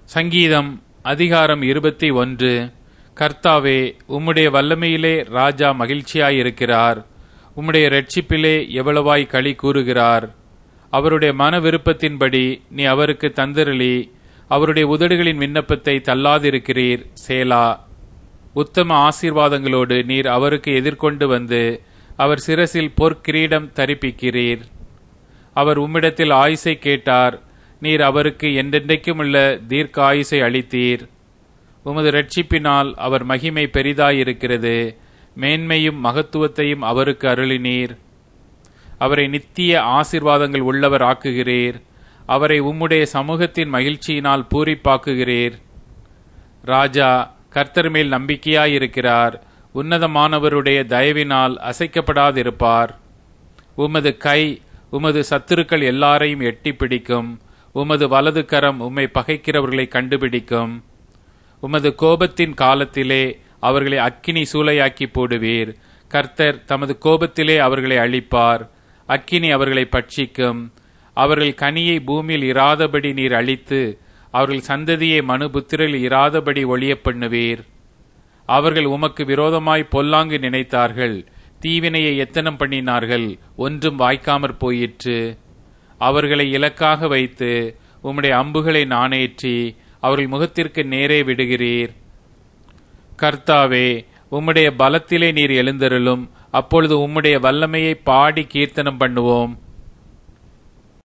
சங்கீதம் அதிகாரம் இருபத்தி ஒன்று கர்த்தாவே உம்முடைய வல்லமையிலே ராஜா மகிழ்ச்சியாயிருக்கிறார் உம்முடைய இரட்சிப்பிலே எவ்வளவாய் களி கூறுகிறார் அவருடைய மன விருப்பத்தின்படி நீ அவருக்கு தந்தருளி அவருடைய உதடுகளின் விண்ணப்பத்தை தள்ளாதிருக்கிறீர் சேலா உத்தம ஆசீர்வாதங்களோடு நீர் அவருக்கு எதிர்கொண்டு வந்து அவர் சிரசில் பொற்கிரீடம் தரிப்பிக்கிறீர் அவர் உம்மிடத்தில் ஆயுசை கேட்டார் நீர் அவருக்கு என்றென்றைக்கும் உள்ள தீர்க்க ஆயுசை அளித்தீர் உமது ரட்சிப்பினால் அவர் மகிமை பெரிதாயிருக்கிறது மேன்மையும் மகத்துவத்தையும் அவருக்கு அருளினீர் அவரை நித்திய ஆசீர்வாதங்கள் உள்ளவர் ஆக்குகிறீர் அவரை உம்முடைய சமூகத்தின் மகிழ்ச்சியினால் பூரிப்பாக்குகிறீர் ராஜா கர்த்தர் மேல் நம்பிக்கையாயிருக்கிறார் உன்னதமானவருடைய தயவினால் அசைக்கப்படாதிருப்பார் உமது கை உமது சத்துருக்கள் எல்லாரையும் எட்டி பிடிக்கும் உமது வலது கரம் உம்மை பகைக்கிறவர்களை கண்டுபிடிக்கும் உமது கோபத்தின் காலத்திலே அவர்களை அக்கினி சூளையாக்கி போடுவீர் கர்த்தர் தமது கோபத்திலே அவர்களை அழிப்பார் அக்கினி அவர்களை பட்சிக்கும் அவர்கள் கனியை பூமியில் இராதபடி நீர் அழித்து அவர்கள் சந்ததியை மனுபுத்திரில் இராதபடி ஒளிய பண்ணுவீர் அவர்கள் உமக்கு விரோதமாய் பொல்லாங்கு நினைத்தார்கள் தீவினையை எத்தனம் பண்ணினார்கள் ஒன்றும் வாய்க்காமற் போயிற்று அவர்களை இலக்காக வைத்து உம்முடைய அம்புகளை நாணேற்றி அவர்கள் முகத்திற்கு நேரே விடுகிறீர் கர்த்தாவே உம்முடைய பலத்திலே நீர் எழுந்தருளும் அப்பொழுது உம்முடைய வல்லமையை பாடி கீர்த்தனம் பண்ணுவோம்